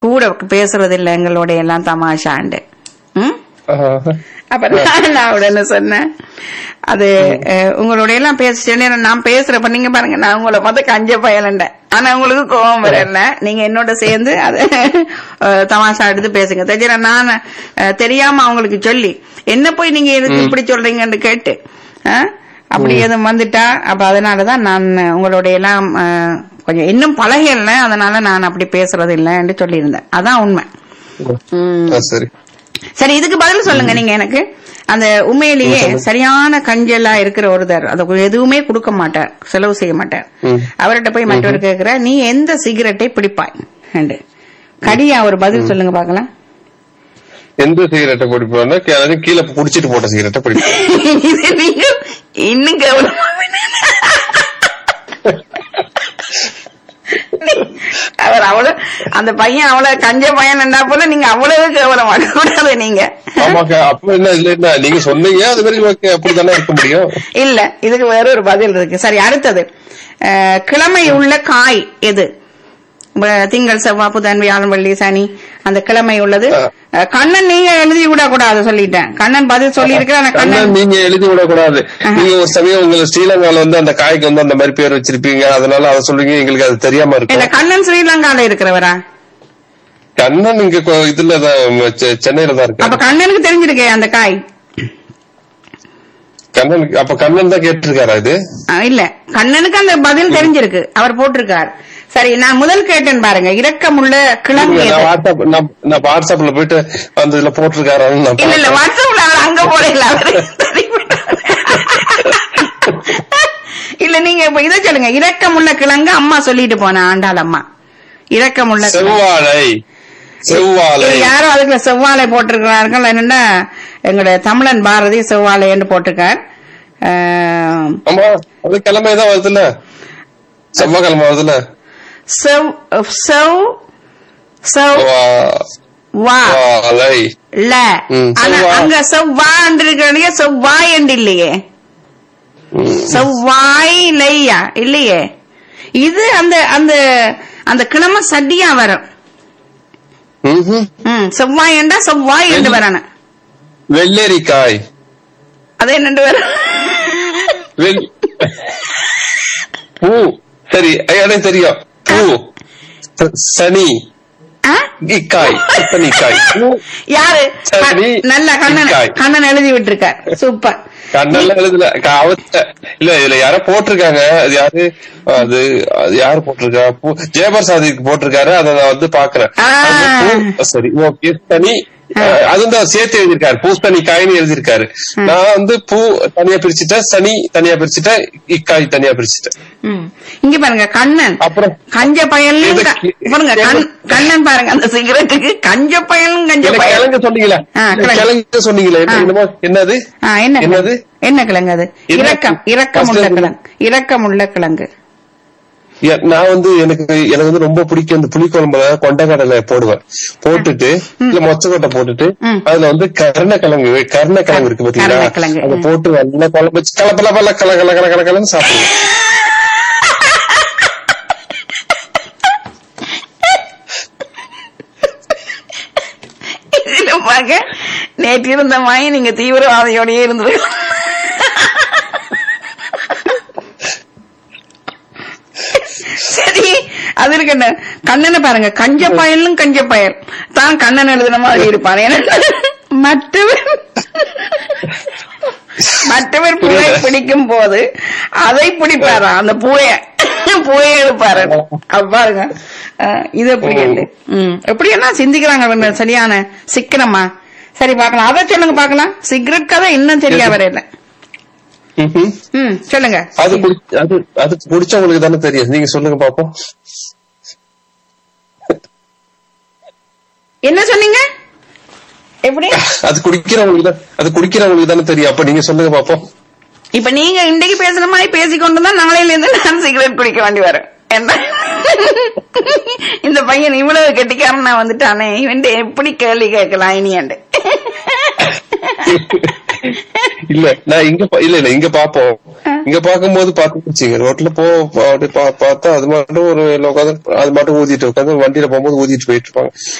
கூட பேசுறது இல்ல எங்களோட எல்லாம் தமாஷாண்டு ம் அப்ப நான் நான் உடனே சொன்னேன் அது அஹ், உங்களோட எல்லாம் பேசிட்டேன்னு நான் பேசுறப்ப நீங்க பாருங்க நான் உங்களை பார்த்து கஞ்ச பயலண்டேன் ஆனா உங்களுக்கு கோபம் வரல நீங்க என்னோட சேர்ந்து அது அஹ், தமாஷா எடுத்து பேசுங்க தெரிஞ்சா நான் அஹ், தெரியாம அவங்களுக்கு சொல்லி என்ன போய் நீங்க எதுக்கு இப்படி சொல்றீங்கன்னு கேட்டு அஹ், அப்படி எதுவும் வந்துட்டா அப்ப அதனாலதான் நான் உங்களோட எல்லாம் அஹ், கொஞ்சம் இன்னும் பழகல அதனால நான் அப்படி பேசுறது இல்லைன்னு சொல்லியிருந்தேன் அதான் உண்மை ம். ஆ, சரி சரி இதுக்கு பதில் சொல்லுங்க நீங்க எனக்கு அந்த உண்மையிலேயே சரியான கஞ்சலா இருக்கிற ஒருத்தர் அது எதுவுமே கொடுக்க மாட்டார் செலவு செய்ய மாட்டார் ம். அவர்கிட்ட போய் மற்றவர் கேக்குற நீ எந்த சிகரெட்டை பிடிப்பாய் என்று. கடியா ஒரு பதில் சொல்லுங்க பாக்கலாம் எந்த சிகரெட்டை பிடிப்போம்னா அதாவது கீழே குடிச்சிட்டு போட்ட சிகரெட்டை பிடிப்போம் இது நீங்க இன்னும் கவனமா அவர் அவ்வளவு அந்த பையன் அவ்வளவு கஞ்ச பையன் போல நீங்க அவ்வளவு கவனம் கூடாது நீங்க ஆமாக்கா அப்ப என்ன இல்ல என்ன நீங்க சொன்னீங்க அது மாதிரி ஓகே அப்படித்தானே இருக்க முடியும் இல்ல இதுக்கு வேற ஒரு பதில் இருக்கு சரி அடுத்தது அஹ், கிழமை உள்ள காய் எது வ- திங்கள் செவ்வாய் புதன் வியாழன் வெள்ளி சனி அந்த கிழமை உள்ளது அஹ், கண்ணன் நீங்க எழுதி விட கூடாது சொல்லிட்டேன் கண்ணன் பதில் சொல்லி இருக்கிற கண்ணன் கண்ணன் நீங்க எழுதி விடக்கூடாது நீங்க ஒரு சமயம் உங்க ஸ்ரீலங்கால வந்து அந்த காய்க்கு வந்து அந்த மாதிரி பேர் வச்சிருப்பீங்க அதனால அதை சொல்றீங்க எங்களுக்கு அது தெரியாம இல்ல இருக்கும் கண்ணன் ஸ்ரீலங்கால இருக்கிறவரா கண்ணன் இங்க கொ- இதுல தான் செ- சென்னையில தான் அப்ப இருக்காரு கண்ணனுக்கு தெரிஞ்சிருக்கே அந்த காய் கண்ணன் அப்ப கண்ணன் தான் கேட்டிருக்காரா இது அஹ், இல்ல கண்ணனுக்கு அந்த பதில் தெரிஞ்சிருக்கு அவர் போட்டிருக்கார் சரி நான் முதல் கேட்டேன் பாருங்க இரக்கமுள்ள கிழங்கு நான் எது? வாட்ஸ்அப் நான் நான் வாட்ஸ்அப்ல போயிட்டு அந்த இதுல போட்டிருக்காரான்னு நான் இல்ல இல்ல பார்த்தேன். வாட்ஸ்அப்ல அவர் அங்க போடல அவரு இல்ல நீங்க இப்ப இதை சொல்லுங்க இரக்கமுள்ள கிழங்கு அம்மா சொல்லிட்டு போன ஆண்டாள் அம்மா இரக்கமுள்ள கிழங்கு. செவ்வாழை செவ்வாழை இது யாரோ அதுக்குள்ள செவ்வாழை போட்டிருக்கிறார்கள் என்னன்னா எங்களுடைய தமிழன் பாரதி செவ்வாழை என்று போட்டிருக்கார் ஆஹ், ஆமா அது கிழமைதான் வருதுல்ல செவ்வாய்க்கிழமை வருதுல்ல செவ் செவ் செவ் செவ்வா- வா செவ்வாழை ல ம், ஆனா செவ்வா. அங்க செவ்வா இருக்கிற செவ்வாய் என்று இல்லையே ம். செவ்வாய் லையா இல்லையே இது அந்த அந்த அந்த கிழமை சட்டியா வரும் ம்ஹும். ம் செவ்வாய் என்றா செவ்வாய் என்று வரணும் வெள்ளரிக்காய் அது என்னண்டு வரும் வெள்- பூ சரி எனக்கு தெரியும் பூ ச- சனி ஆ? இக்காய் சனிக்காய் பூ யாரு சரி, நல்ல கண்ணன் இக்காய். கண்ணன் எழுதி விட்டுருக்கார் சூப்பர் கண்ணெல்லாம் எழுதல க- அவத்த இல்ல இதுல யாரோ போட்டிருக்காங்க அது யாரு அது அது யாரு போட்டிருக்கா பூ ஜெயபிரசாதிக்கு போட்டிருக்காரு அதை நான் வந்து பாக்குறேன் ஆ. அந்த பூ- சரி ஓகே சனி அஹ், அதுவும் தான் சேர்த்து எழுதியிருக்காரு பூசணி காய்னு எழுதியிருக்காரு நான் வந்து பூ தனியா பிரிச்சுட்டேன் சனி தனியா பிரிச்சுட்டேன் இக்காய் தனியா பிரிச்சுட்டேன் ம். இங்க பாருங்க கண்ணன் அப்புறம் கஞ்ச பயலும் இது- க- பாருங்க கண்- கண்ணன் பாருங்க அந்த சிகரெட்டுக்கு கஞ்ச பயலும் கஞ்ச எனக்கு பயலும் கிழங்கு சொன்னீங்களே ஆ, கிழங்கு. கிழங்கு சொன்னீங்களே ஆ. என்னமோ என்னது ஆ, என்ன என்னது? கிழங்கு? என்ன கிழங்கு அது என்ன? இரக்கம் இரக்கமுள்ள First கிழங்கு இரக்கமுள்ள கிழங்கு எ- நான் வந்து எனக்கு எனக்கு வந்து ரொம்ப பிடிக்கும் இந்த புளிக்குழம்புல கொண்டக்கடலை போடுவேன் போட்டுட்டு இல்ல மொச்சக்கொட்டை போட்டுட்டு ம். அதுல வந்து கருணக்கிழங்கு கருணக்கிழங்கு இருக்கு பாத்தீங்களா கருணக்கிழங்கு, அதை ம். போட்டு நல்லா குழம்பு வச்சு கல பல பல கல கல கல கல கலன்னு சாப்பிடுவேன் இதுல பாக்க நேற்று இருந்த மாதிரி நீங்க தீவிரவாதியோடயே இருந்து சரி அது இருக்கட்டும் கண்ணனை பாருங்க கஞ்ச பயலும் கஞ்ச பயல் தான் கண்ணன் எழுதுன மாதிரி இருப்பான் ஏன்னா மற்றவர் மற்றவர் பூவை பிடிக்கும் போது அதை பிடிப்பாரா அந்த பூய பூயை எடுப்பாரு அப்ப பாருங்க அஹ், இது எப்படி இல்லை ம் எப்படி எல்லாம் சிந்திக்கிறாங்க இவங்க சரியான சிக்கனமா சரி பார்க்கலாம் அதை சொல்லுங்க பார்க்கலாம் சிகரெட் கதை இன்னும் சரியா வரையில ம்ஹும். ம் சொல்லுங்க அது குடி- அது அது குடிச்சவங்களுக்கு தானே தெரியும் நீங்க சொல்லுங்க பாப்போம் என்ன சொன்னீங்க எப்படி அது குடிக்கிறவங்களுக்கு தான் அது குடிக்கிறவங்களுக்கு தானே தெரியும் அப்ப நீங்க சொல்லுங்க பாப்போம் இப்ப நீங்க இன்றைக்கு பேசுற மாதிரி பேசிக்கொண்டு தான் நாளையில இருந்து நான் சிகரெட் குடிக்க வேண்டி வரும் என்ன இந்த பையன் இவ்வளவு கெட்டிக்காரன் நான் வந்துட்டானே இவன் எப்படி கேள்வி கேட்கலாம் இனியாண்டு இல்ல நான் இங்க பா- இல்ல இல்ல இங்க பாப்போம் இங்க பாக்கும்போது பாத்துச்சுங்க ரோட்ல போ அப்படி பா- பார்த்தா அது மட்டும் ஒரு உட்காந்து அது மட்டும் ஊதிட்டு உட்காந்து வண்டியில போகும்போது ஊதிட்டு போயிட்டு இருப்பாங்க